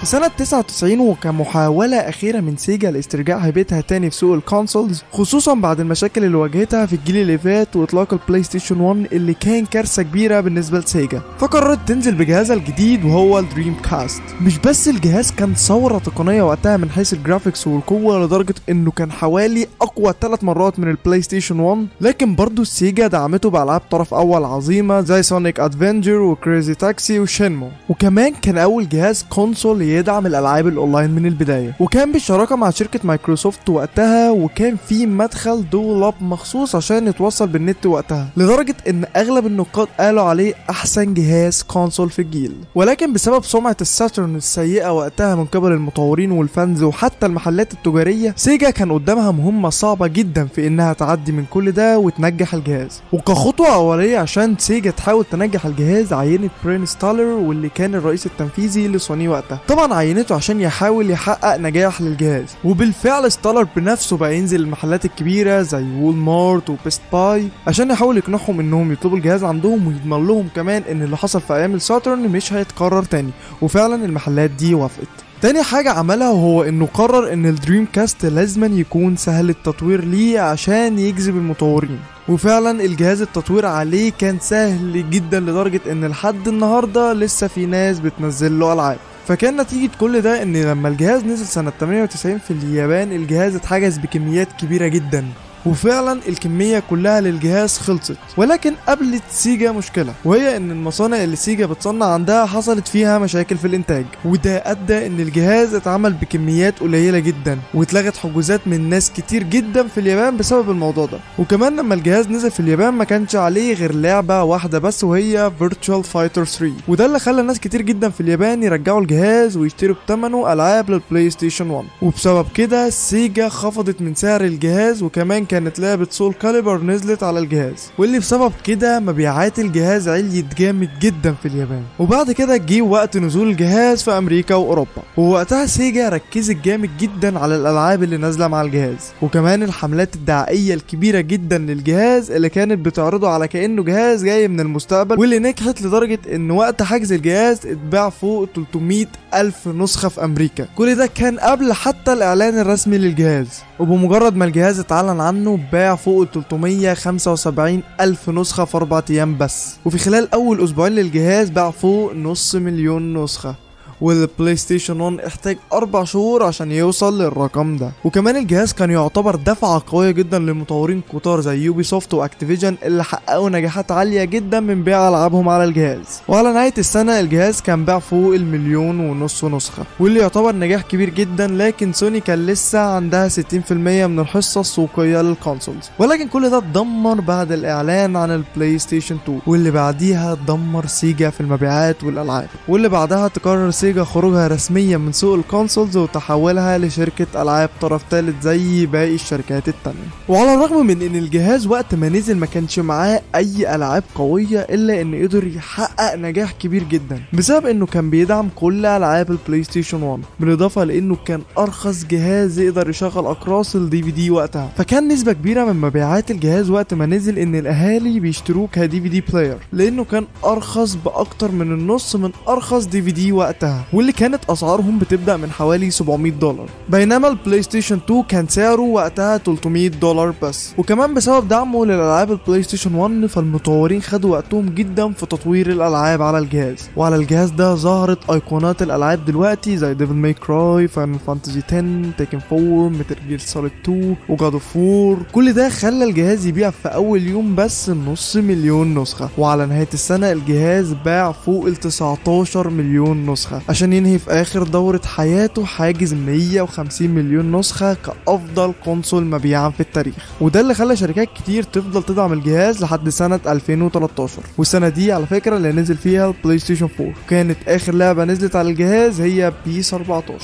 في سنة 99 وكمحاولة أخيرة من سيجا لاسترجاع هيبتها تاني في سوق الكونسولز خصوصا بعد المشاكل اللي واجهتها في الجيل اللي فات وإطلاق البلاي ستيشن 1 اللي كان كارثة كبيرة بالنسبة لسيجا فقررت تنزل بجهازها الجديد وهو الدريم كاست مش بس الجهاز كان ثورة تقنية وقتها من حيث الجرافيكس والقوة لدرجة إنه كان حوالي أقوى ثلاث مرات من البلاي ستيشن 1 لكن برضه سيجا دعمته بألعاب طرف أول عظيمة زي سونيك ادفنجر وكريزي تاكسي وشينمو وكمان كان أول جهاز كونسول يدعم الألعاب الأونلاين من البداية وكان بالشراكة مع شركة مايكروسوفت وقتها وكان في مدخل دول اب مخصوص عشان يتوصل بالنت وقتها لدرجة إن أغلب النقاد قالوا عليه أحسن جهاز كونسول في الجيل ولكن بسبب سمعة الساترن السيئة وقتها من قبل المطورين والفانز وحتى المحلات التجارية سيجا كان قدامها مهمة صعبة جدا في إنها تعدي من كل ده وتنجح الجهاز وكخطوة أولية عشان سيجا تحاول تنجح الجهاز عينت برين ستالر واللي كان الرئيس التنفيذي لسوني وقتها طبعا عينته عشان يحاول يحقق نجاح للجهاز وبالفعل ستالر بنفسه بقى ينزل المحلات الكبيرة زي وول مارت وبيست باي عشان يحاول يقنعهم انهم يطلبوا الجهاز عندهم ويضمن لهم كمان ان اللي حصل في ايام الساترن مش هيتكرر تاني وفعلا المحلات دي وافقت تاني حاجة عملها هو انه قرر ان الدريم كاست لازما يكون سهل التطوير ليه عشان يجذب المطورين وفعلا الجهاز التطوير عليه كان سهل جدا لدرجة ان لحد النهاردة لسه في ناس بتنزل له العاب فكان نتيجة كل ده ان لما الجهاز نزل سنة 98 في اليابان الجهاز اتحجز بكميات كبيرة جدا وفعلا الكمية كلها للجهاز خلصت ولكن قابلت سيجا مشكلة وهي ان المصانع اللي سيجا بتصنع عندها حصلت فيها مشاكل في الانتاج وده ادى ان الجهاز اتعمل بكميات قليلة جدا واتلغت حجوزات من ناس كتير جدا في اليابان بسبب الموضوع ده وكمان لما الجهاز نزل في اليابان ما كانش عليه غير لعبة واحدة بس وهي Virtual Fighter 3 وده اللي خلى ناس كتير جدا في اليابان يرجعوا الجهاز ويشتروا بثمنه العاب للبلاي ستيشن 1 وبسبب كده سيجا خفضت من سعر الجهاز وكمان كانت لعبة سول كاليبر نزلت على الجهاز واللي بسبب كده مبيعات الجهاز عليت جامد جدا في اليابان وبعد كده جه وقت نزول الجهاز في امريكا واوروبا ووقتها سيجا ركزت جامد جدا على الالعاب اللي نازله مع الجهاز وكمان الحملات الدعائيه الكبيره جدا للجهاز اللي كانت بتعرضه على كانه جهاز جاي من المستقبل واللي نجحت لدرجه ان وقت حجز الجهاز اتباع فوق 300 الف نسخه في امريكا كل ده كان قبل حتى الاعلان الرسمي للجهاز وبمجرد ما الجهاز اتعلن عنه باع فوق ال 375 ألف نسخة في أربع أيام بس وفي خلال أول أسبوعين للجهاز باع فوق نص مليون نسخة والبلاي ستيشن 1 احتاج اربع شهور عشان يوصل للرقم ده وكمان الجهاز كان يعتبر دفعه قويه جدا لمطورين كتار زي يوبي سوفت واكتيفيجن اللي حققوا نجاحات عاليه جدا من بيع العابهم على الجهاز وعلى نهايه السنه الجهاز كان باع فوق المليون ونص نسخه واللي يعتبر نجاح كبير جدا لكن سوني كان لسه عندها 60% من الحصه السوقيه للكونسولز ولكن كل ده اتدمر بعد الاعلان عن البلاي ستيشن 2 واللي بعديها دمر سيجا في المبيعات والالعاب واللي بعدها تقرر سيجا خروجها رسميا من سوق الكونسولز وتحولها لشركة ألعاب طرف ثالث زي باقي الشركات التانية وعلى الرغم من ان الجهاز وقت ما نزل ما كانش معاه اي ألعاب قوية الا انه قدر يحقق نجاح كبير جدا بسبب انه كان بيدعم كل ألعاب البلاي ستيشن 1 بالاضافة لانه كان ارخص جهاز يقدر يشغل اقراص الدي في دي وقتها فكان نسبة كبيرة من مبيعات الجهاز وقت ما نزل ان الاهالي بيشتروه كدي في دي بلاير لانه كان ارخص باكتر من النص من ارخص دي في دي وقتها واللي كانت اسعارهم بتبدا من حوالي 700 دولار بينما البلاي ستيشن 2 كان سعره وقتها 300 دولار بس وكمان بسبب دعمه للالعاب البلاي ستيشن 1 فالمطورين خدوا وقتهم جدا في تطوير الالعاب على الجهاز وعلى الجهاز ده ظهرت ايقونات الالعاب دلوقتي زي ديفل ماي كراي فاينل فانتزي 10 تيكن 4 ميتال جير سوليد 2 وجاد اوف وور كل ده خلى الجهاز يبيع في اول يوم بس نص مليون نسخه وعلى نهايه السنه الجهاز باع فوق ال 19 مليون نسخه عشان ينهي في اخر دورة حياته حاجز 150 مليون نسخة كأفضل كونسول مبيعا في التاريخ وده اللي خلى شركات كتير تفضل تدعم الجهاز لحد سنة 2013 والسنة دي على فكرة اللي نزل فيها البلاي ستيشن 4 كانت اخر لعبة نزلت على الجهاز هي بيس 14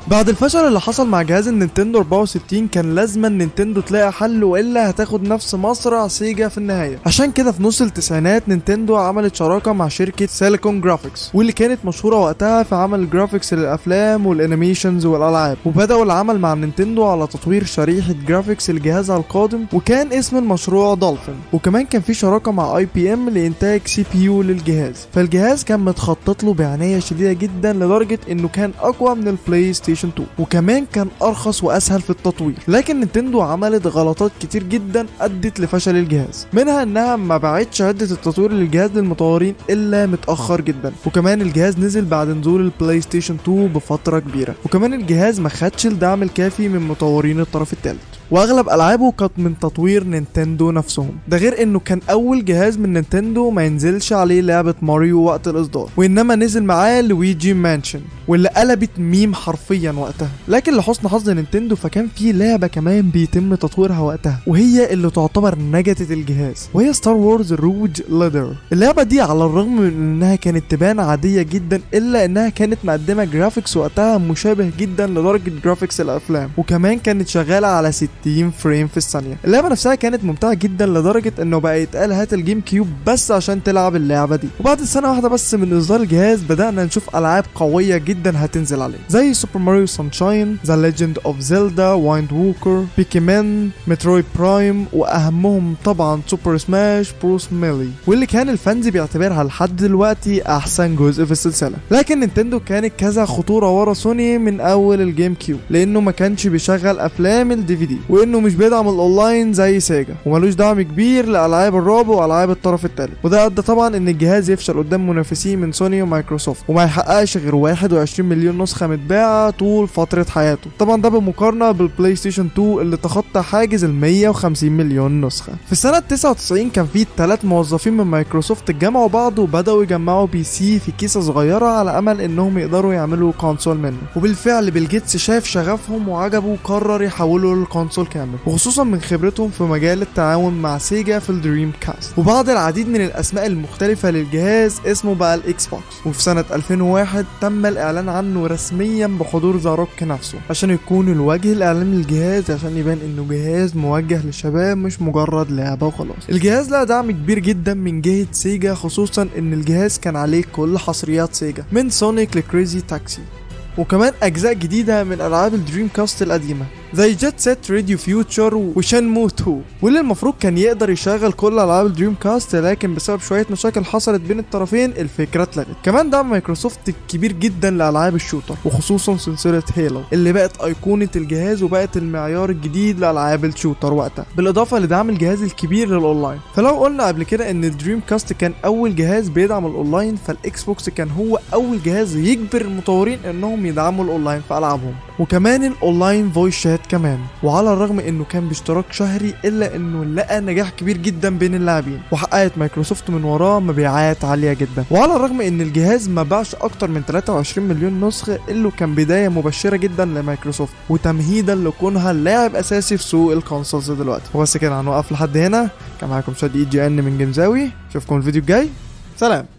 بعد الفشل اللي حصل مع جهاز النينتندو 64 كان لازما نينتندو تلاقي حل والا هتاخد نفس مصرع سيجا في النهايه عشان كده في نص التسعينات نينتندو عملت شراكه مع شركه سيليكون جرافيكس واللي كانت مشهوره وقتها في عمل جرافيكس للافلام والانيميشنز والالعاب وبداوا العمل مع نينتندو على تطوير شريحه جرافيكس لجهازها القادم وكان اسم المشروع دولفين وكمان كان في شراكه مع اي بي ام لانتاج سي بي يو للجهاز فالجهاز كان متخطط له بعنايه شديده جدا لدرجه انه كان اقوى من البلاي ستيشن 2 وكمان كان ارخص واسهل في التطوير لكن نينتندو عملت غلطات كتير جدا ادت لفشل الجهاز منها انها ما باعتش عده التطوير للجهاز للمطورين الا متاخر جدا وكمان الجهاز نزل بعد نزول البلاي ستيشن 2 بفتره كبيره وكمان الجهاز ما خدش الدعم الكافي من مطورين الطرف الثالث واغلب العابه كانت من تطوير نينتندو نفسهم ده غير انه كان اول جهاز من نينتندو ما ينزلش عليه لعبه ماريو وقت الاصدار وانما نزل معاه لويجي مانشن واللي قلبت ميم حرفيا وقتها لكن لحسن حظ نينتندو فكان في لعبه كمان بيتم تطويرها وقتها وهي اللي تعتبر نجدة الجهاز وهي ستار وورز روج ليدر اللعبه دي على الرغم من انها كانت تبان عاديه جدا الا انها كانت مقدمه جرافيكس وقتها مشابه جدا لدرجه جرافيكس الافلام وكمان كانت شغاله على 60 فريم في الثانيه اللعبه نفسها كانت ممتعه جدا لدرجه انه بقى يتقال هات الجيم كيوب بس عشان تلعب اللعبه دي وبعد سنه واحده بس من اصدار الجهاز بدانا نشوف العاب قويه جدا هتنزل عليه زي سوبر ماريو سانشاين ذا ليجند اوف زيلدا وايند ووكر بيكي مان مترويد برايم واهمهم طبعا سوبر سماش بروس ميلي واللي كان الفانز بيعتبرها لحد دلوقتي احسن جزء في السلسله لكن نينتندو كانت كذا خطوره ورا سوني من اول الجيم كيوب لانه ما كانش بيشغل افلام الدي في دي وانه مش بيدعم الاونلاين زي سيجا وملوش دعم كبير لالعاب الرعب والعاب الطرف الثالث وده ادى طبعا ان الجهاز يفشل قدام منافسيه من سوني ومايكروسوفت وما يحققش غير 21 مليون نسخه متباعه طول فتره حياته طبعا ده بمقارنه بالبلاي ستيشن 2 اللي تخطى حاجز ال 150 مليون نسخه في سنه 99 كان في ثلاث موظفين من مايكروسوفت اتجمعوا بعض وبداوا يجمعوا بي سي في كيسه صغيره على امل انهم يقدروا يعملوا كونسول منه وبالفعل بيل جيتس شاف شغفهم وعجبه وقرر يحولوا للكونسول كامل وخصوصا من خبرتهم في مجال التعاون مع سيجا في الدريم كاست وبعض العديد من الاسماء المختلفه للجهاز اسمه بقى الاكس بوكس وفي سنه 2001 تم الاعلان عنه رسميا بحضور ذا روك نفسه عشان يكون الوجه الاعلامي للجهاز عشان يبان انه جهاز موجه للشباب مش مجرد لعبه وخلاص الجهاز لها دعم كبير جدا من جهه سيجا خصوصا ان الجهاز كان عليه كل حصريات سيجا من سونيك لكريزي تاكسي وكمان اجزاء جديده من العاب الدريم كاست القديمه زي جيت سيت راديو فيوتشر وشانمو 2 واللي المفروض كان يقدر يشغل كل العاب الدريم كاست لكن بسبب شويه مشاكل حصلت بين الطرفين الفكره اتلغت كمان دعم مايكروسوفت كبير جدا لالعاب الشوتر وخصوصا سلسله هيلو اللي بقت ايقونه الجهاز وبقت المعيار الجديد لالعاب الشوتر وقتها بالاضافه لدعم الجهاز الكبير للاونلاين فلو قلنا قبل كده ان الدريم كاست كان اول جهاز بيدعم الاونلاين فالاكس بوكس كان هو اول جهاز يجبر المطورين انهم يدعموا الاونلاين في العابهم وكمان الاونلاين فويس شات كمان وعلى الرغم انه كان باشتراك شهري الا انه لقى نجاح كبير جدا بين اللاعبين وحققت مايكروسوفت من وراه مبيعات عاليه جدا وعلى الرغم ان الجهاز ما باعش اكتر من 23 مليون نسخه الا كان بدايه مبشره جدا لمايكروسوفت وتمهيدا لكونها لاعب اساسي في سوق الكونسولز دلوقتي وبس كده هنوقف لحد هنا كان معاكم شادي اي جي ان من جيمزاوي اشوفكم الفيديو الجاي سلام